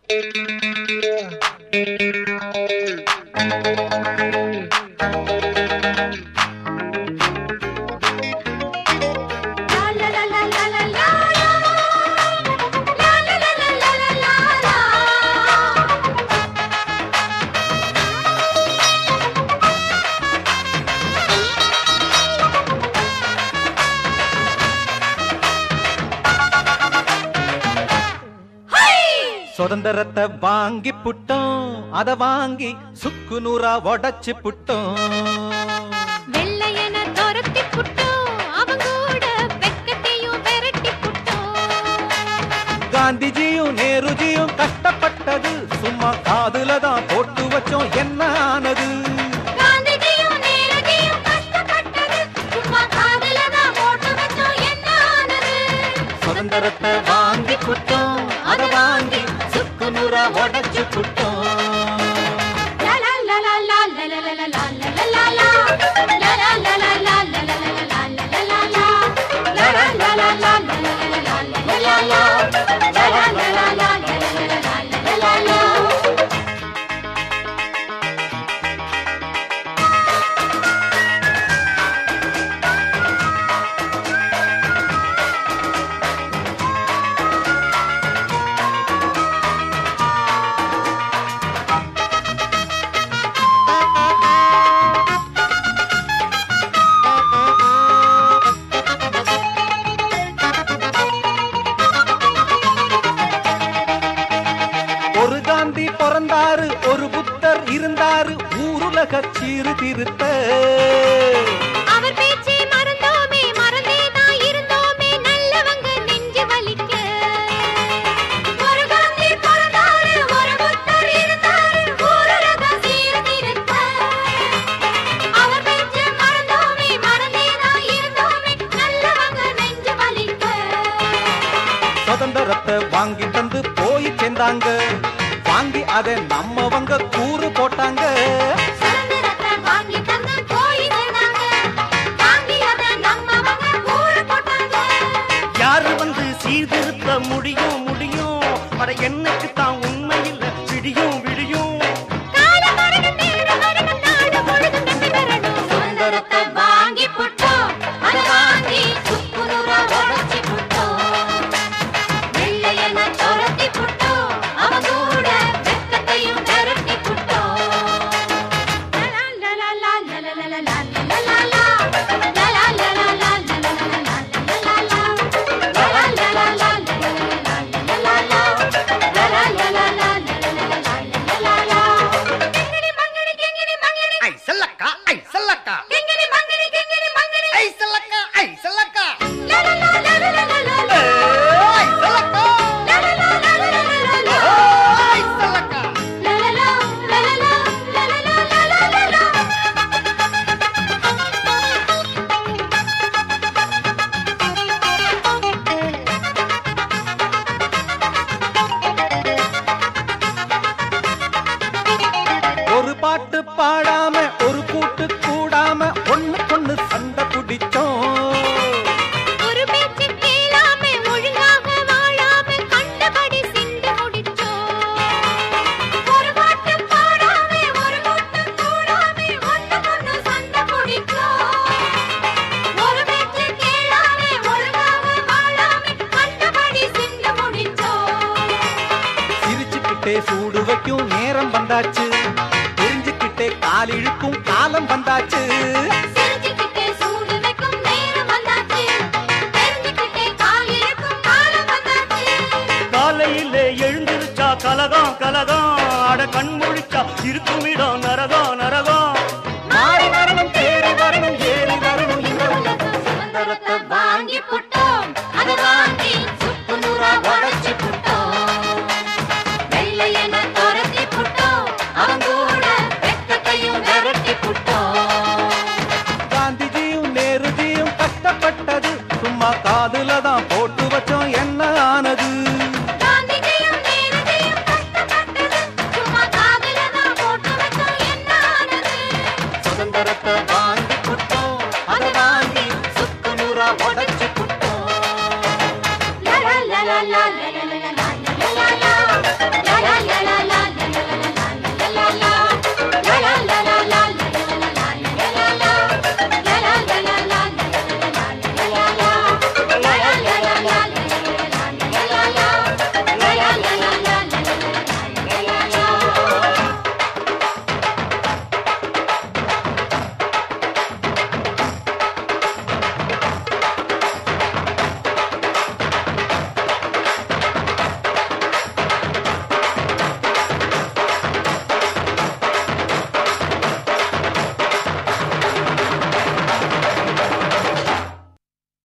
சுதந்திரத்தை வாங்கி புட்டோம் அத வாங்கி சுக்கு நூறா உடைச்சு புட்டோம் வெள்ளையன துரத்தி புட்டோம் அவன் கூட வெக்கத்தையும் விரட்டி புட்டோம் காந்திஜியும் நேருஜியும் கஷ்டப்பட்டது சும்மா காதுல தான் போட்டு வச்சோம் என்ன ஆனது காந்திஜியும் நேருஜியும் கஷ்டப்பட்டது சும்மா காதுல தான் போட்டு வச்சோம் என்ன ஆனது சுதந்திரத்தை வாங்கி புட்டோம் அத வாங்கி சுக்கு நூறா உடைச்சு புட்டோம் லா லா லா லா லா லா லா லா லா லா லா லா லா. லா லா லா லா லா லா லா லா லா லா லா லா லா. லா லா லா லா லா லா லா லா லா லா லா லா. லா லா லா லா லா லா லா லா லா லா லா. ஒரு காந்தி பிறந்தாரு ஒரு புத்தர் இருந்தாரு ஊருலக சீர்திருத்த அவர் பேச்சை மறந்தோமே மறந்தே தான் இருந்தோமே நல்லவங்க நெஞ்சு வலிக்க ஒரு காந்தி பிறந்தாரு ஒரு புத்தர் இருந்தாரு ஊரக சீர்திருத்த அவர் பேச்சை மறந்தோமே மறந்தே தான் இருந்தோமே நல்லவங்க நெஞ்சு வலிக்க சுதந்திரத்தை வாங்கி தந்து போய் சேர்ந்தாங்க வாங்கி அதை நம்மவங்க கூறு போட்டாங்க சுதந்திரத்தை வாங்கி தந்து போய் சேர்ந்தாங்க வாங்கி அதை நம்மவங்க ஊரு போட்டாங்க யாரு வந்து சீர்திருத்த முடியும் முடியும் அட என்னைக்கு தான் உண்மையில் விடியும் விடியும் கால மரணம் நேர மரணம் நாடு முழுதும் நம்பி வரணும் சுதந்திரத்தை வாங்கி புட்டோம் அதை வாங்கி சுக்குநூறா உடைச்சி புட்டோம் வெள்ளையன துரத்தி புட்டோம் அவன் கூட வெக்கத்தையும் விரட்டி புட்டோம் லா லா லா லா லா லா லா லா லா லா லா. லா லா லா லா லா லா லா லா லா லா லா லா. லா லா லா லா லா லா லா லா லா லா லா. லா லா லா லா லா லா லா லா லா லா. கிங்கிணி மங்கிணி கிங்கிணி மங்கிணி ஐ செல்லக்கா ஐ செல்லக்கா கிங்கிணி மங்கிணி கிங்கிணி மங்கிணி ஐ செல்லக்கா ஐ செல்லக்கா லா லா லா லா லா லா லா லா. ஐ செல்லக்கா லா லா லா லா லா லா லா லா. ஐ செல்லக்கா லா லா லா லா லா லா லா லா லா லா லா லா. ஒரு பாட்டு பாடாம ஒரு கூட்டு கூடாம ஒண்ணு கொண்ணு சண்டை பிடிச்சோம் ஒரு பேச்சு கேளாம ஒழுங்காக வாழாம கண்டபடி சிந்து முடிச்சோம் ஒரு பாட்டு பாடாம ஒரு கூட்டு கூடாம ஒண்ணு கொண்டு சண்டை பிடிச்சோம் ஒரு பேச்சு கேளாம ஒழுங்காக வாழாம கண்டபடி சிந்து முடிச்சோம் சிரிச்சுக்கிட்டே சூடு வைக்கும் நேரம் வந்தாச்சு தெரிஞ்சுக்கிட்டே கால் இழுக்கும் காலம் வந்தாச்சு சிரிச்சுக்கிட்டே சூடு வைக்கும் நேரம் வந்தாச்சு தெரிஞ்சுக்கிட்டே கால் இழுக்கும் காலம் வந்தாச்சு காலையிலே எழுந்திருச்சா கலகம் கலகம் அட கண் முழிச்சா இருக்கும் இடம் நரகம் நரகம்